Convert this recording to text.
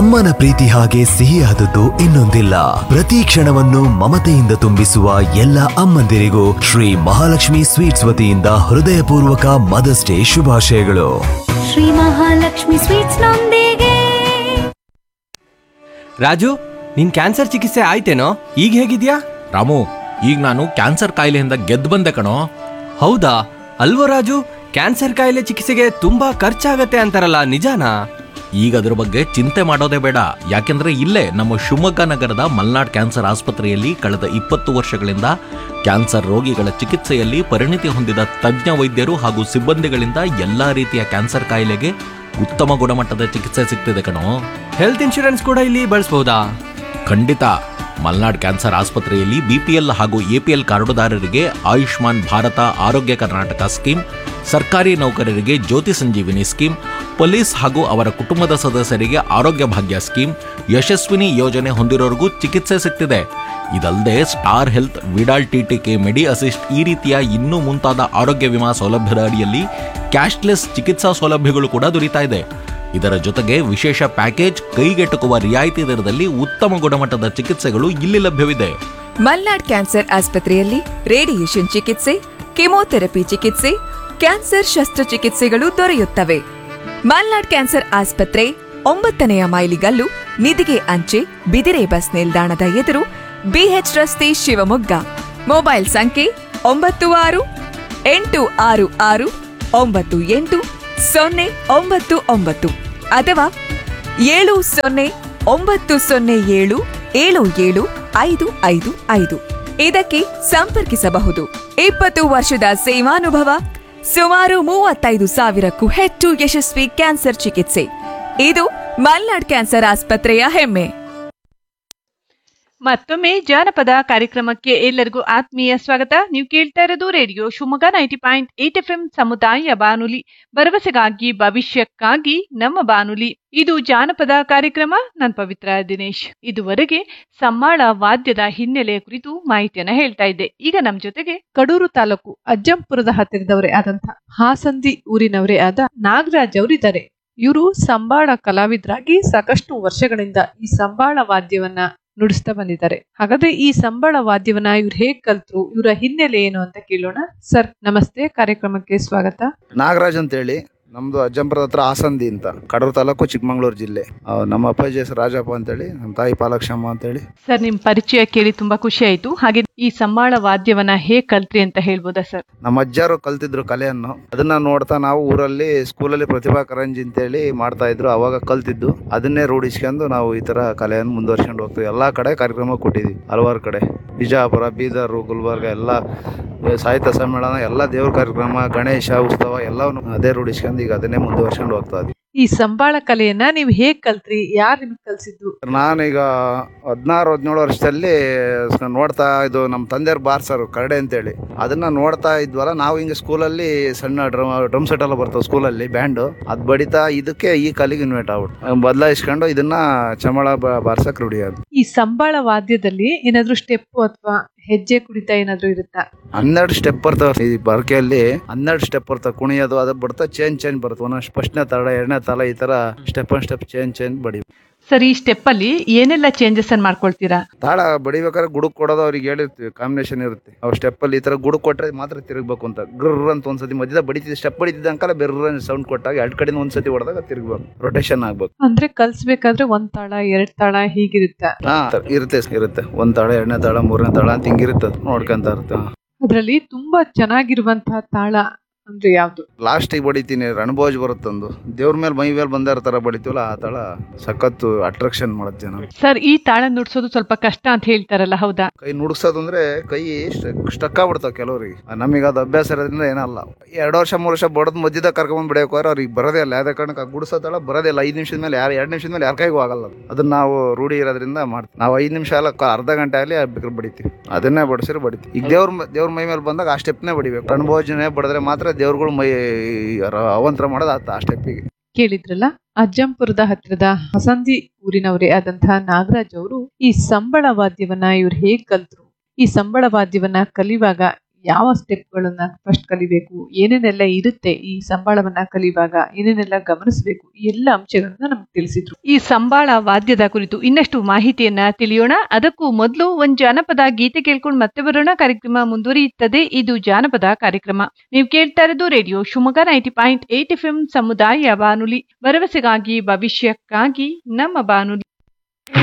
ಅಮ್ಮನ ಪ್ರೀತಿ ಹಾಗೆ ಸಿಹಿಯಾದದ್ದು ಇನ್ನೊಂದಿಲ್ಲ ಪ್ರತಿ ಕ್ಷಣವನ್ನು ಮಮತೆಯಿಂದ ತುಂಬಿಸುವ ಎಲ್ಲ ಅಮ್ಮಂದಿರಿಗೂ ಶ್ರೀ ಮಹಾಲಕ್ಷ್ಮಿ ಸ್ವೀಟ್ಸ್ ವತಿಯಿಂದ ಹೃದಯಪೂರ್ವಕ ಮದರ್ಸ್ ಡೇ ಶುಭಾಶಯಗಳು ಶ್ರೀ ಮಹಾಲಕ್ಷ್ಮಿ ಸ್ವೀಟ್ಸ್ ನೊಂದಿಗೆ ರಾಜು ನಿನ್ ಕ್ಯಾನ್ಸರ್ ಚಿಕಿತ್ಸೆ ಆಯ್ತೇನೋ ಈಗ ಹೇಗಿದ್ಯಾ ರಾಮು ಈಗ ನಾನು ಕ್ಯಾನ್ಸರ್ ಕಾಯಿಲೆಯಿಂದ ಗೆದ್ದು ಬಂದೆ ಕಣೋ ಹೌದಾ ಅಲ್ವೋ ರಾಜು ಕ್ಯಾನ್ಸರ್ ಕಾಯಿಲೆ ಚಿಕಿತ್ಸೆಗೆ ತುಂಬಾ ಖರ್ಚಾಗತ್ತೆ ಅಂತಾರಲ್ಲ ನಿಜಾನಾ ಈಗ ಅದ್ರ ಬಗ್ಗೆ ಚಿಂತೆ ಮಾಡೋದೇ ಬೇಡ ಯಾಕೆಂದ್ರೆ ಇಲ್ಲೇ ನಮ್ಮ ಶಿವಮೊಗ್ಗ ನಗರದ ಮಲ್ನಾಡ್ ಕ್ಯಾನ್ಸರ್ ಆಸ್ಪತ್ರೆಯಲ್ಲಿ ಕಳೆದ ಇಪ್ಪತ್ತು ವರ್ಷಗಳಿಂದ ಕ್ಯಾನ್ಸರ್ ರೋಗಿಗಳ ಚಿಕಿತ್ಸೆಯಲ್ಲಿ ಪರಿಣಿತಿ ಹೊಂದಿದ ತಜ್ಞ ವೈದ್ಯರು ಹಾಗೂ ಸಿಬ್ಬಂದಿಗಳಿಂದ ಎಲ್ಲಾ ರೀತಿಯ ಕ್ಯಾನ್ಸರ್ ಕಾಯಿಲೆಗೆ ಉತ್ತಮ ಗುಣಮಟ್ಟದ ಚಿಕಿತ್ಸೆ ಸಿಗ್ತಿದೆ ಕಣೋ ಹೆಲ್ತ್ ಇನ್ಶೂರೆನ್ಸ್ ಕೂಡ ಇಲ್ಲಿ ಬಳಸ್ಬೋದಾ ಖಂಡಿತ ಮಲ್ನಾಡ್ ಕ್ಯಾನ್ಸರ್ ಆಸ್ಪತ್ರೆಯಲ್ಲಿ ಬಿಪಿಎಲ್ ಹಾಗೂ ಎಪಿಎಲ್ ಕಾರ್ಡುದಾರರಿಗೆ ಆಯುಷ್ಮಾನ್ ಭಾರತ ಆರೋಗ್ಯ ಕರ್ನಾಟಕ ಸ್ಕೀಮ್ ಸರ್ಕಾರಿ ನೌಕರರಿಗೆ ಜ್ಯೋತಿ ಸಂಜೀವಿನಿ ಸ್ಕೀಮ್ ಪೊಲೀಸ್ ಹಾಗೂ ಅವರ ಕುಟುಂಬದ ಸದಸ್ಯರಿಗೆ ಆರೋಗ್ಯ ಭಾಗ್ಯ ಸ್ಕೀಮ್ ಯಶಸ್ವಿನಿ ಯೋಜನೆ ಹೊಂದಿರೋರಿಗೂ ಚಿಕಿತ್ಸೆ ಸಿಗ್ತಿದೆ ಇದಲ್ಲದೆ star health Vidal TTK medi assist ಈ ರೀತಿಯ ಇನ್ನೂ ಮುಂತಾದ ಆರೋಗ್ಯ ವಿಮಾ ಸೌಲಭ್ಯದ ಅಡಿಯಲ್ಲಿ ಕ್ಯಾಶ್ಲೆಸ್ ಚಿಕಿತ್ಸಾ ಸೌಲಭ್ಯಗಳು ಕೂಡ ದೊರೀತಾ ಇದೆ ಇದರ ಜೊತೆಗೆ ವಿಶೇಷ ಪ್ಯಾಕೇಜ್ ಕೈಗೆಟುಕುವ ರಿಯಾಯಿತಿ ದರದಲ್ಲಿ ಉತ್ತಮ ಗುಣಮಟ್ಟದ ಚಿಕಿತ್ಸೆಗಳು ಇಲ್ಲಿ ಲಭ್ಯವಿದೆ ಮಲ್ನಾಡ್ ಕ್ಯಾನ್ಸರ್ ಆಸ್ಪತ್ರೆಯಲ್ಲಿ ರೇಡಿಯೇಷನ್ ಚಿಕಿತ್ಸೆ ಕೆಮೊಥೆರಪಿ ಚಿಕಿತ್ಸೆ ಕ್ಯಾನ್ಸರ್ ಶಸ್ತ್ರಚಿಕಿತ್ಸೆಗಳು ದೊರೆಯುತ್ತವೆ ಮಲ್ನಾಡ್ ಕ್ಯಾನ್ಸರ್ ಆಸ್ಪತ್ರೆ ಒಂಬತ್ತನೆಯ ಮೈಲಿಗಲ್ಲು ನಿಧಿಗೆ ಅಂಚೆ ಬಿದಿರೆ ಬಸ್ ನಿಲ್ದಾಣದ ಎದುರು ಬಿಎಚ್ ರಸ್ತೆ ಶಿವಮೊಗ್ಗ ಮೊಬೈಲ್ ಸಂಖ್ಯೆ ಒಂಬತ್ತು ಆರು ಎಂಟು ಆರು ಆರು ಒಂಬತ್ತು ಎಂಟು ಸೊನ್ನೆ ಒಂಬತ್ತು ಒಂಬತ್ತು ಅಥವಾ ಏಳು ಸೊನ್ನೆ ಒಂಬತ್ತು ಸೊನ್ನೆ ಏಳು ಏಳು ಏಳು ಐದು ಐದು ಐದು ಇದಕ್ಕೆ ಸಂಪರ್ಕಿಸಬಹುದು ಇಪ್ಪತ್ತು ವರ್ಷದ ಸೇವಾನುಭವ ಸುಮಾರು ಮೂವತ್ತೈದು ಸಾವಿರಕ್ಕೂ ಹೆಚ್ಚು ಯಶಸ್ವಿ ಕ್ಯಾನ್ಸರ್ ಚಿಕಿತ್ಸೆ ಇದು ಮಲ್ನಾಡ್ ಕ್ಯಾನ್ಸರ್ ಆಸ್ಪತ್ರೆಯ ಹೆಮ್ಮೆ ಮತ್ತೊಮ್ಮೆ ಜಾನಪದ ಕಾರ್ಯಕ್ರಮಕ್ಕೆ ಎಲ್ಲರಿಗೂ ಆತ್ಮೀಯ ಸ್ವಾಗತ ನೀವು ಕೇಳ್ತಾ ಇರೋದು radio Shivamogga ninety point eight F M ಸಮುದಾಯ ಬಾನುಲಿ ಭರವಸೆಗಾಗಿ ಭವಿಷ್ಯಕ್ಕಾಗಿ ನಮ್ಮ ಬಾನುಲಿ ಇದು ಜಾನಪದ ಕಾರ್ಯಕ್ರಮ ನಾನ್ ಪವಿತ್ರ ದಿನೇಶ್ ಇದುವರೆಗೆ ಸಮ್ಮಾಳ ವಾದ್ಯದ ಹಿನ್ನೆಲೆಯ ಕುರಿತು ಮಾಹಿತಿಯನ್ನ ಹೇಳ್ತಾ ಇದ್ದೆ ಈಗ ನಮ್ ಜೊತೆಗೆ ಕಡೂರು ತಾಲೂಕು ಅಜ್ಜಂಪುರದ ಹತ್ತಿರದವರೇ ಆದಂತ ಹಾಸಂದಿ ಊರಿನವರೇ ಆದ ನಾಗರಾಜ್ ಅವರಿದ್ದಾರೆ ಇವರು ಸಂಬಾಳ ಕಲಾವಿದರಾಗಿ ಸಾಕಷ್ಟು ವರ್ಷಗಳಿಂದ ಈ ಸಂಬಾಳ ವಾದ್ಯವನ್ನ ನುಡಿಸ್ತಾ ಬಂದಿದ್ದಾರೆ ಹಾಗಾದ್ರೆ ಈ ಸಂಬಳ ವಾದ್ಯವನ್ನ ಇವ್ರು ಹೇಗ್ ಕಲ್ತ್ರು ಇವರ ಹಿನ್ನೆಲೆ ಏನು ಅಂತ ಕೇಳೋಣ ಸರ್ ನಮಸ್ತೆ ಕಾರ್ಯಕ್ರಮಕ್ಕೆ ಸ್ವಾಗತ ನಾಗರಾಜ್ ಅಂತ ಹೇಳಿ ನಮ್ದು ಅಜ್ಜಂಪುರದ ಹತ್ರ ಹಾಸಂದಿ ಅಂತ ಕಡೂರು ತಾಲೂಕು ಚಿಕ್ಕಮಂಗ್ಳೂರು ಜಿಲ್ಲೆ ಆ, ನಮ್ಮ ಅಪ್ಪಾಜಿ ಹೆಸರು ರಾಜಪ್ಪ ಅಂತೇಳಿ ನಮ್ಮ ತಾಯಿ ಪಾಲಕ್ಷಮ್ಮ ಅಂತೇಳಿ ಸರ್ ನಿಮ್ ಪರಿಚಯ ಕೇಳಿ ತುಂಬಾ ಖುಷಿ ಆಯ್ತು ಹಾಗೆ ಈ ಸಮ್ಮಾಳ ವಾದ್ಯವನ್ನ ಹೇಗ್ ಕಲ್ತ್ರಿ ಅಂತ ಹೇಳ್ಬೋದಾ ಸರ್ ನಮ್ಮ ಅಜ್ಜಾರು ಕಲ್ತಿದ್ರು ಕಲೆಯನ್ನು ಅದನ್ನ ನೋಡ್ತಾ ನಾವು ಊರಲ್ಲಿ ಸ್ಕೂಲಲ್ಲಿ ಪ್ರತಿಭಾ ಕಾರಂಜಿ ಅಂತೇಳಿ ಮಾಡ್ತಾ ಇದ್ರು ಅವಾಗ ಕಲ್ತಿದ್ದು ಅದನ್ನೇ ರೂಢಿಸ್ಕೊಂಡು ನಾವು ಈ ತರ ಕಲೆಯನ್ನು ಮುಂದುವರ್ಸ್ಕೊಂಡು ಹೋಗ್ತೀವಿ ಎಲ್ಲಾ ಕಡೆ ಕಾರ್ಯಕ್ರಮ ಕೊಟ್ಟಿದ್ವಿ ಹಲವಾರು ಕಡೆ ಬಿಜಾಪುರ ಬೀದರ್ ಗುಲ್ಬರ್ಗ ಎಲ್ಲ ಏ, ಸಾಹಿತ್ಯ ಸಮ್ಮೇಳನ ಎಲ್ಲ ದೇವ್ರ ಕಾರ್ಯಕ್ರಮ ಗಣೇಶ ಉತ್ಸವ ಎಲ್ಲವನ್ನು ಅದೇ ರೂಢಿಸ್ಕೊಂಡು ಈಗ ಅದನ್ನೇ ಮುಂದುವರ್ಸ್ಕೊಂಡು ಹೋಗ್ತಾ ಇದ್ವಿ ಈ ಸಂಬಾಳ ಕಲೆಯನ್ನ ನೀವು ಹೇಗ್ ಕಲ್ತ್ರಿ ಯಾರು ನಿಮ್ಗೆ ಕಲ್ಸಿದ್ದು ನಾನೀಗ ಹದಿನಾರು ಹದಿನೇಳು ವರ್ಷದಲ್ಲಿ ಸ- ನೋಡ್ತಾ ಇದು ನಮ್ಮ ತಂದೆಯವ್ರು ಬಾರ್ಸರು ಕರಡೆ ಅಂತೇಳಿ ಅದನ್ನ ನೋಡ್ತಾ ಇದ್ವಲ್ಲ ನಾವು ಹಿಂಗೆ ಸ್ಕೂಲಲ್ಲಿ ಸಣ್ಣ ಡ್ರಮ್ ಡ್ರಮ್ ಸೆಟ್ ಎಲ್ಲ ಬರ್ತವೆ ಸ್ಕೂಲಲ್ಲಿ ಬ್ಯಾಂಡು ಅದು ಬಡಿತಾ ಇದಕ್ಕೆ ಈ ಕಲಿಗೆ ಇನ್ವೈಟ್ ಆಗ್ಬಿಟ್ಟು ಬದಲಾಯಿಸ್ಕೊಂಡು ಇದನ್ನ ಚಮಳ ಬ- ಬಾರ್ಸಕ್ ರೂಢಿ ಆದ್ ಈ ಸಂಬಾಳ ವಾದ್ಯದಲ್ಲಿ ಏನಾದ್ರೂ ಸ್ಟೆಪ್ ಅಥವಾ ಹೆಜ್ಜೆ ಕುಡಿತ ಏನಾದ್ರೂ ಇರುತ್ತಾ ಹನ್ನೆರಡು ಸ್ಟೆಪ್ ಬರ್ತಾವೆ ಈ ಬರ್ಕೆಯಲ್ಲಿ ಹನ್ನೆರಡು ಸ್ಟೆಪ್ ಬರ್ತವೆ ಕುಣಿಯೋದು ಅದು ಬರ್ತಾ ಚೇಂಜ್ ಚೇಂಜ್ ಬರ್ತವೆ ಒಂದೊಂದು ಫಸ್ಟ್ನೇ ತಳ ಎರಡನೇ ತಳ ಈ ತರ step and step change change ಬಡಿ ಸರ್ ಈ ಸ್ಟೆಪ್ ಅಲ್ಲಿ ಏನೆಲ್ಲ ಚೇಂಜಸ್ ಅನ್ನ ಮಾಡ್ಕೊಳ್ತೀರಾ ತಾಳ ಬಡಿಬೇಕಾದ್ರೆ ಗುಡುಕ್ ಕೊಡೋದು ಅವ್ರಿಗೆ ಹೇಳಿರ್ತೀವಿ ಕಾಂಬಿನೇಷನ್ ಇರುತ್ತೆ ಅವ್ರು ಸ್ಟೆಪ್ ಅಲ್ಲಿ ಈ ತರ ಗುಡುಕ್ ಕೊಟ್ರೆ ಮಾತ್ರ ತಿರುಗಬೇಕು ಅಂತ ಗ್ರರ್ ಅಂತ ಒಂದ್ಸತಿ ಮಧ್ಯದ ಬಡಿತಿದ್ದ ಸ್ಟೆಪ್ ಬಡಿತಿದ್ದ ಅಂಕಲ ಬೆರ್ರ ಸೌಂಡ್ ಕೊಟ್ಟಾಗ ಎರಡು ಕಡೆಯಿಂದ ಒಂದ್ಸತಿ ಹೊಡೆದಾಗ ತಿರುಗಬೇಕು ರೊಟೇಷನ್ ಆಗ್ಬೇಕು ಅಂದ್ರೆ ಕಲ್ಸ್ಬೇಕಾದ್ರೆ ಒಂದ್ ತಾಳ ಎರಡ್ ತಾಳ ಹೀಗಿರುತ್ತ ಹಾ ಇರುತ್ತೆ ಇರುತ್ತೆ ಒಂದ್ ತಾಳ ಎರಡನೇ ತಾಳ ಮೂರನೇ ತಾಳ ಅಂತ ಹಿಂಗಿರುತ್ತೆ ಅದು. ನೋಡ್ಕೊಂತ ಇರುತ್ತೆ ಅದ್ರಲ್ಲಿ ತುಂಬಾ ಚೆನ್ನಾಗಿರುವಂತಹ ತಾಳ ಅಂದ್ರೆ ಯಾವ್ದು ಲಾಸ್ಟಿಗೆ ಬಡಿತೀನಿ ರಣಭೋಜ್ ಬರುತ್ತೊಂದು ದೇವ್ರ ಮೇಲೆ ಮೈ ಮೇಲೆ ಬಂದಾರ ತರ ಬಡಿತೀವಲ್ಲ ಆ ತಾಳ ಸಖತ್ತು ಅಟ್ರಾಕ್ಷನ್ ಮಾಡುತ್ತೆ ಜನ ಸರ್ ಈ ತಾಳ ನುಡ್ಸೋದು ಸ್ವಲ್ಪ ಕಷ್ಟ ಅಂತ ಹೇಳ್ತಾರಲ್ಲ ಹೌದಾ ಕೈ ನುಡ್ಸೋದು ಅಂದ್ರೆ ಕೈ ಸ್ಟಕ್ ಆಗ್ಬಿಡ್ತಾವ ಕೆಲವರಿಗೆ ನಮಗೆ ಅದು ಅಭ್ಯಾಸ ಇರೋದ್ರಿಂದ ಏನಲ್ಲ ಎರಡು ವರ್ಷ ಮೂರು ವರ್ಷ ಬಡದ್ ಮಧ್ಯದಾಗ ಕರ್ಕೊಂಡ್ ಬಿಡಬೇಕು ಅವ್ರೆ ಅವ್ರಿಗೆ ಬರೋದೇ ಇಲ್ಲ ಯಾವ್ದೇ ಕಾರಣಕ್ಕೆ ಗುಡಿಸೋದಲ್ಲ ಬರೋದೇ ಇಲ್ಲ ಐದು ನಿಮಿಷದ ಮೇಲೆ ಯಾರು ಎರಡು ನಿಮಿಷದ ಮೇಲೆ ಯಾರ ಕೈಗೂ ಆಗಲ್ಲ ಅದು. ಅದನ್ನ ನಾವು ರೂಢಿ ಇರೋದ್ರಿಂದ ಮಾಡ್ತೀವಿ ನಾವು ಐದು ನಿಮಿಷ ಅಲ್ಲ ಕ- ಅರ್ಧ ಗಂಟೆ ಆಗಲಿ ಬೇಕಾದ್ರೆ ಬಡಿತೀವಿ ಅದನ್ನೇ ಬಡಿಸಿದ್ರೆ ಬಡಿತೀವಿ ಈಗ ದೇವ್ರ ಮ- ದೇವ್ರ ಮೈ ಮೇಲೆ ಬಂದಾಗ ಆ ಸ್ಟೆಪ್ನೇ ಬಡಿಬೇಕು ಅನುಭೋಜನೆ ಬಡಿದ್ರೆ ಮಾತ್ರ ದೇವ್ರುಗಳು ಮೈ ರ- ಅವಂತರ ಮಾಡೋದು ಆತ ಆ ಸ್ಟೆಪ್ಪಿಗೆ ಕೇಳಿದ್ರಲ್ಲ ಅಜ್ಜಂಪುರದ ಹತ್ತಿರದ ಹಸಂದಿ ಊರಿನವರೇ ಆದಂತಹ ನಾಗರಾಜ್ ಅವರು ಈ ಸಂಬಳ ವಾದ್ಯವನ್ನ ಇವ್ರು ಹೇಗ್ ಕಲ್ತ್ರು ಈ ಸಂಬಳ ವಾದ್ಯವನ್ನ ಕಲಿಯುವಾಗ ಯಾವ ಸ್ಟೆಪ್ಗಳನ್ನ ಫಸ್ಟ್ ಕಲಿಬೇಕು ಏನೇನೆಲ್ಲ ಇರುತ್ತೆ ಈ ಸಂಬಾಳವನ್ನ ಕಲಿಯುವಾಗ ಏನೇನೆಲ್ಲ ಗಮನಿಸಬೇಕು ಈ ಎಲ್ಲ ಅಂಶಗಳನ್ನ ನಮ್ಗೆ ತಿಳಿಸಿದ್ರು ಈ ಸಂಬಾಳ ವಾದ್ಯದ ಕುರಿತು ಇನ್ನಷ್ಟು ಮಾಹಿತಿಯನ್ನ ತಿಳಿಯೋಣ ಅದಕ್ಕೂ ಮೊದಲು ಒಂದ್ ಜಾನಪದ ಗೀತೆ ಕೇಳ್ಕೊಂಡು ಮತ್ತೆ ಬರೋಣ ಕಾರ್ಯಕ್ರಮ ಮುಂದುವರಿಯುತ್ತದೆ ಇದು ಜಾನಪದ ಕಾರ್ಯಕ್ರಮ ನೀವು ಕೇಳ್ತಾ ಇರೋದು radio Shivamogga ninety point eight F M ಸಮುದಾಯ ಬಾನುಲಿ ಭರವಸೆಗಾಗಿ ಭವಿಷ್ಯಕ್ಕಾಗಿ ನಮ್ಮ ಬಾನುಲಿ